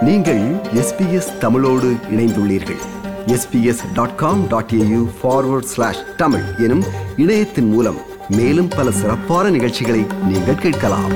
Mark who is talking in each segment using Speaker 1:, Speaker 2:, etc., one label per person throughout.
Speaker 1: நீங்கள் எஸ்பிஎஸ் தமிழோடு இணைந்துள்ளீர்கள் SBS dot com dot AU forward slash Tamil எனும் இணையத்தின் மூலம் மேலும் பல சிறப்பான நிகழ்ச்சிகளை நீங்கள் கேட்கலாம்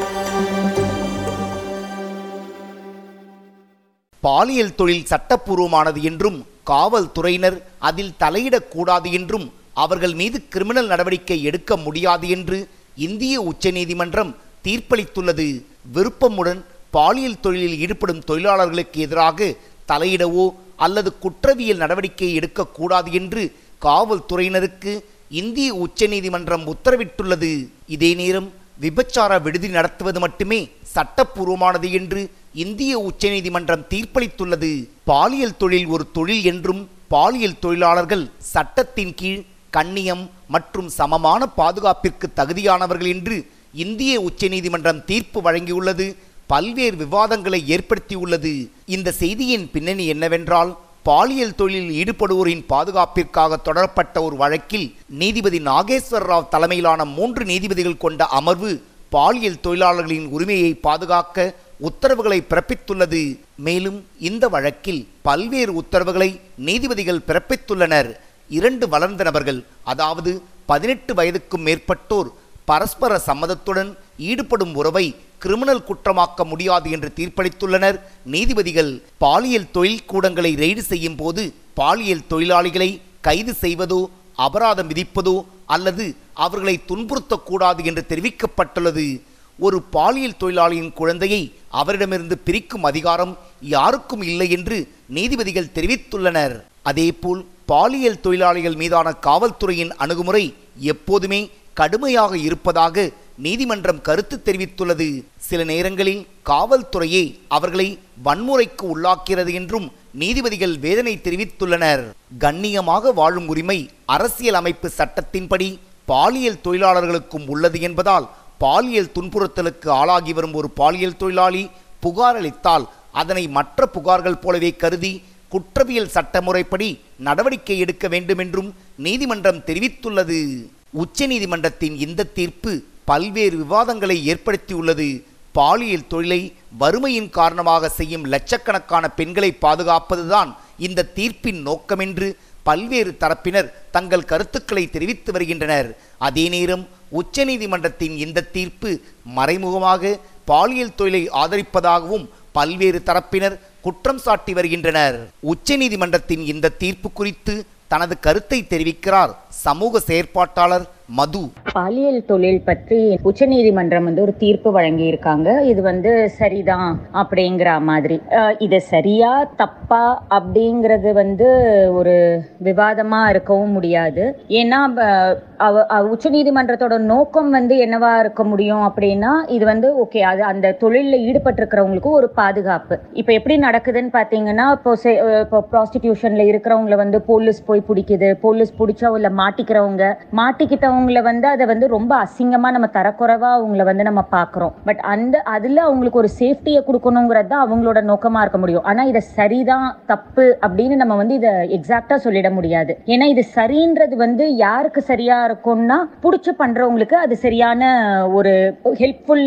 Speaker 2: பாலியல் தொழில் சட்டப்பூர்வமானது என்றும் காவல்துறையினர் அதில் தலையிடக்கூடாது என்றும் அவர்கள் மீது கிரிமினல் நடவடிக்கை எடுக்க முடியாது என்று இந்திய உச்சநீதிமன்றம் தீர்ப்பளித்துள்ளது விருப்பமுடன் பாலியல் தொழிலில் ஈடுபடும் தொழிலாளர்களுக்கு எதிராக தலையிடவோ அல்லது குற்றவியல் நடவடிக்கை எடுக்கக்கூடாது என்று காவல்துறையினருக்கு இந்திய உச்சநீதிமன்றம் உத்தரவிட்டுள்ளது இதே நேரம் விபச்சார விடுதி நடத்துவது மட்டுமே சட்டப்பூர்வமானது என்று இந்திய உச்சநீதிமன்றம் தீர்ப்பளித்துள்ளது பாலியல் தொழில் ஒரு தொழில் என்றும் பாலியல் தொழிலாளர்கள் சட்டத்தின் கீழ் கண்ணியம் மற்றும் சமமான பாதுகாப்பிற்கு தகுதியானவர்கள் என்று இந்திய உச்சநீதிமன்றம் தீர்ப்பு வழங்கியுள்ளது பல்வேறு விவாதங்களை ஏற்படுத்தியுள்ளது இந்த செய்தியின் பின்னணி என்னவென்றால் பாலியல் தொழிலில் ஈடுபடுவோரின் பாதுகாப்பிற்காக தொடரப்பட்ட ஒரு வழக்கில் நீதிபதி நாகேஸ்வர ராவ் தலைமையிலான மூன்று நீதிபதிகள் கொண்ட அமர்வு பாலியல் தொழிலாளர்களின் உரிமையை பாதுகாக்க உத்தரவுகளை பிறப்பித்துள்ளது மேலும் இந்த வழக்கில் பல்வேறு உத்தரவுகளை நீதிபதிகள் பிறப்பித்துள்ளனர் இரண்டு வளர்ந்த நபர்கள் அதாவது பதினெட்டு வயதுக்கும் மேற்பட்டோர் பரஸ்பர சம்மதத்துடன் ஈடுபடும் உறவை கிரிமினல் குற்றமாக்க முடியாது என்று தீர்ப்பளித்துள்ளனர் நீதிபதிகள் பாலியல் தொழில் கூடங்களை ரெய்டு செய்யும் போது பாலியல் தொழிலாளிகளை கைது செய்வதோ அபராதம் விதிப்பதோ அல்லது அவர்களை துன்புறுத்தக்கூடாது என்று தெரிவிக்கப்பட்டுள்ளது ஒரு பாலியல் தொழிலாளியின் குழந்தையை அவரிடமிருந்து பிரிக்கும் அதிகாரம் யாருக்கும் இல்லை என்று நீதிபதிகள் தெரிவித்துள்ளனர் அதேபோல் பாலியல் தொழிலாளிகள் மீதான காவல்துறையின் அணுகுமுறை எப்போதுமே கடுமையாக இருப்பதாக நீதிமன்றம் கருத்து தெரிவித்துள்ளது சில நேரங்களில் காவல்துறையே அவர்களை வன்முறைக்கு உள்ளாக்கிறது என்றும் நீதிபதிகள் வேதனை தெரிவித்துள்ளனர் கண்ணியமாக வாழும் உரிமை அரசியல் அமைப்பு சட்டத்தின்படி பாலியல் தொழிலாளர்களுக்கும் உள்ளது என்பதால் பாலியல் துன்புறுத்தலுக்கு ஆளாகி வரும் ஒரு பாலியல் தொழிலாளி புகார் அளித்தால் அதனை மற்ற புகார்கள் போலவே கருதி குற்றவியல் சட்டமுறைப்படி நடவடிக்கை எடுக்க வேண்டும் என்றும் நீதிமன்றம் தெரிவித்துள்ளது உச்சநீதிமன்றத்தின் இந்த தீர்ப்பு பல்வேறு விவாதங்களை ஏற்படுத்தியுள்ளது பாலியல் தொழிலை வறுமையின் காரணமாக செய்யும் லட்சக்கணக்கான பெண்களை பாதுகாப்பதுதான் இந்த தீர்ப்பின் நோக்கமென்று பல்வேறு தரப்பினர் தங்கள் கருத்துக்களை தெரிவித்து வருகின்றனர் அதே நேரம் உச்சநீதிமன்றத்தின் இந்த தீர்ப்பு மறைமுகமாக பாலியல் தொழிலை ஆதரிப்பதாகவும் பல்வேறு தரப்பினர் குற்றம் சாட்டி வருகின்றனர் உச்சநீதிமன்றத்தின் இந்த தீர்ப்பு குறித்து தனது கருத்தை தெரிவிக்கிறார் சமூக செயற்பாட்டாளர் மது
Speaker 3: பாலியல் தொழில் பற்றி உச்சநீதிமன்றம் வந்து ஒரு தீர்ப்பு வழங்கி இருக்காங்க இது வந்து சரிதான் அப்படிங்கிற மாதிரி அஹ், இது சரியா தப்பா அப்படிங்கிறது வந்து ஒரு விவாதமா இருக்கவும் முடியாது ஏன்னா ப- அவ- அவ- உச்சநீதிமன்றத்தோட நோக்கம் வந்து என்னவா இருக்க முடியும் அப்படின்னா இது வந்து ஓகே அது அந்த தொழிலில் ஈடுபட்டிருக்கிறவங்களுக்கு ஒரு பாதுகாப்பு இப்போ எப்படி நடக்குதுன்னு பார்த்தீங்கன்னா இப்போ செ- அஹ், இப்போ ப்ராஸ்டிடியூஷன்ல இருக்கிறவங்கள வந்து போலீஸ் போய் பிடிக்குது போலீஸ் பிடிச்சா உள்ள மாட்டிக்கிறவங்க மாட்டிக்கிட்டவங்கள வந்து அதை வந்து ரொம்ப அசிங்கமா நம்ம தரக்குறைவா அவங்கள வந்து நம்ம பார்க்குறோம் பட் அந்த அதுல அவங்களுக்கு ஒரு சேஃப்டியை கொடுக்கணுங்கிறது தான் அவங்களோட நோக்கமா இருக்க முடியும் ஆனா இதை சரிதான் தப்பு அப்படின்னு நம்ம வந்து இதை எக்ஸாக்டா சொல்லிட முடியாது ஏன்னா இது சரின்றது வந்து யாருக்கு சரியா இருக்கும்னா பிடிச்சி பண்றவங்களுக்கு அது சரியான ஒரு ஹெல்ப்ஃபுல்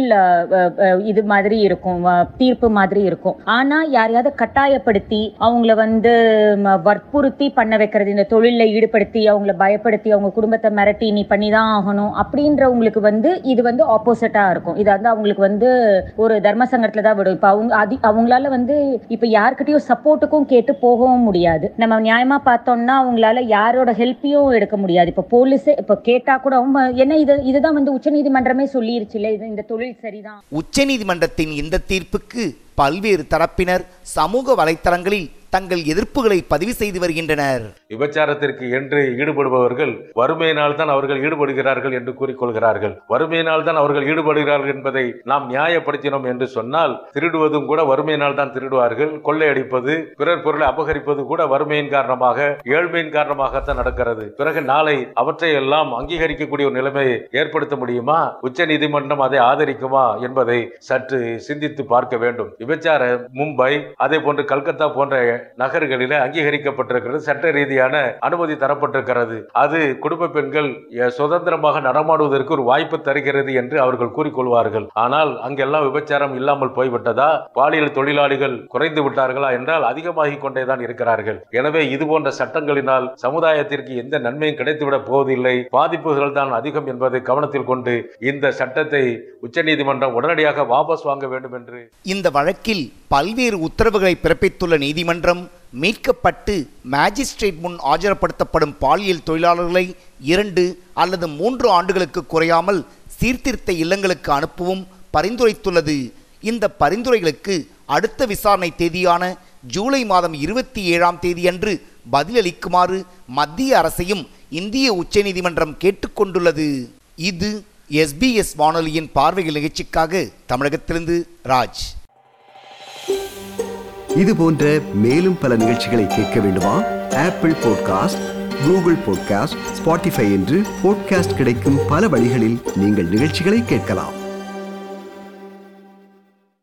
Speaker 3: இது மாதிரி இருக்கும் அஹ், தீர்ப்பு மாதிரி இருக்கும் ஆனா யாரையாவது கட்டாயப்படுத்தி அவங்கள வந்து ம, வற்புறுத்தி பண்ண வைக்கிறது இந்த தொழிலில் ஈடுபடுத்தி அவங்கள பயப்படுத்தி அவங்க குடும்பத்தை மிரட்டி நீ பண்ணி தான் ஆகணும் அப்படின்றவங்களுக்கு வந்து இது வந்து ஆப்போசிட்டா இருக்கும் இது வந்து அவங்களுக்கு வந்து ஒரு தர்ம சங்கடத்துல தான் விடும் இப்போ அவங்க அது அவங்களால வந்து இப்போ யார்கிட்டயும் சப்போர்ட்டுக்கும் கேட்டு போகவும் முடியாது நம்ம நியாயமா பார்த்தோம்னா அவங்களால யாரோட ஹெல்ப்பையும் எடுக்க முடியாது இப்போ போலீஸே இப்போ கேட்டா கூட அவங்க என்ன இது இதுதான் வந்து உச்சநீதிமன்றமே சொல்லிருச்சுல இது இந்த தொழில் சரிதான்
Speaker 2: உச்சநீதிமன்றத்தின் இந்த தீர்ப்புக்கு பல்வேறு தரப்பினர் சமூக வலைத்தளங்களில் தங்கள் எதிர்ப்புகளை பதிவு செய்து வருகின்றனர்
Speaker 4: விபச்சாரத்திற்கு என்று ஈடுபடுபவர்கள் வறுமையினால் தான் அவர்கள் ஈடுபடுகிறார்கள் என்று கூறிக்கொள்கிறார்கள் வறுமையினால் தான் அவர்கள் ஈடுபடுகிறார்கள் என்பதை நாம் நியாயப்படுத்தினோம் என்று சொன்னால் திருடுவதும் கூட வறுமையினால் தான் திருடுவார்கள் கொள்ளையடிப்பது பிறர் பொருளை அபகரிப்பது கூட வறுமையின் காரணமாக ஏழ்மையின் காரணமாகத்தான் நடக்கிறது பிறகு நாளை அவற்றை எல்லாம் அங்கீகரிக்கக்கூடிய ஒரு நிலைமையை ஏற்படுத்த முடியுமா உச்ச நீதிமன்றம் அதை ஆதரிக்குமா என்பதை சற்று சிந்தித்து பார்க்க வேண்டும் விபச்சார மும்பை அதே போன்று கல்கத்தா போன்ற நகர்களில அங்கீகரிக்கப்பட்டிருக்கிறது சட்ட ரீதியான அனுமதி தரப்பட்டிருக்கிறது அது குடும்ப பெண்கள் எ, சுதந்திரமாக நடமாடுவதற்கு ஒரு வாய்ப்பு தருகிறது என்று அவர்கள் கூறிக்கொள்வார்கள் ஆனால் அங்கெல்லாம் விபச்சாரம் இல்லாமல் போய்விட்டதா பாலியல் தொழிலாளிகள் குறைந்து விட்டார்களா என்றால் அதிகமாகிக் கொண்டேதான் இருக்கிறார்கள் எனவே இது போன்ற சட்டங்களினால் சமுதாயத்திற்கு எந்த நன்மையும் கிடைத்துவிடப் போவதில்லை பாதிப்புகள் தான் அதிகம் என்பதை கவனத்தில் கொண்டு இந்த சட்டத்தை உச்சநீதிமன்றம் உடனடியாக வாபஸ் வாங்க வேண்டும் என்று
Speaker 2: இந்த வழக்கில் பல்வேறு உத்தரவுகளை பிறப்பித்துள்ள நீதிமன்றம் மீட்கப்பட்டு மேஜிஸ்ட்ரேட் முன் ஆஜர்படுத்தப்படும் பாலியல் தொழிலாளர்களை இரண்டு அல்லது மூன்று ஆண்டுகளுக்கு குறையாமல் சீர்திருத்த இல்லங்களுக்கு அனுப்பவும் பரிந்துரைத்துள்ளது இந்த பரிந்துரைகளுக்கு அடுத்த விசாரணை தேதியான ஜூலை மாதம் இருபத்தி ஏழாம் தேதியன்று பதிலளிக்குமாறு மத்திய அரசையும் இந்திய உச்சநீதிமன்றம் கேட்டுக்கொண்டுள்ளது இது எஸ்பிஎஸ் வானொலியின் பார்வைகள் நிகழ்ச்சிக்காக தமிழகத்திலிருந்து ராஜ்
Speaker 1: இது போன்ற மேலும் பல நிகழ்ச்சிகளை கேட்க வேண்டுமா Apple podcast Google podcast Spotify என்று பாட்காஸ்ட் கிடைக்கும் பல வழிகளில் நீங்கள் நிகழ்ச்சிகளை கேட்கலாம்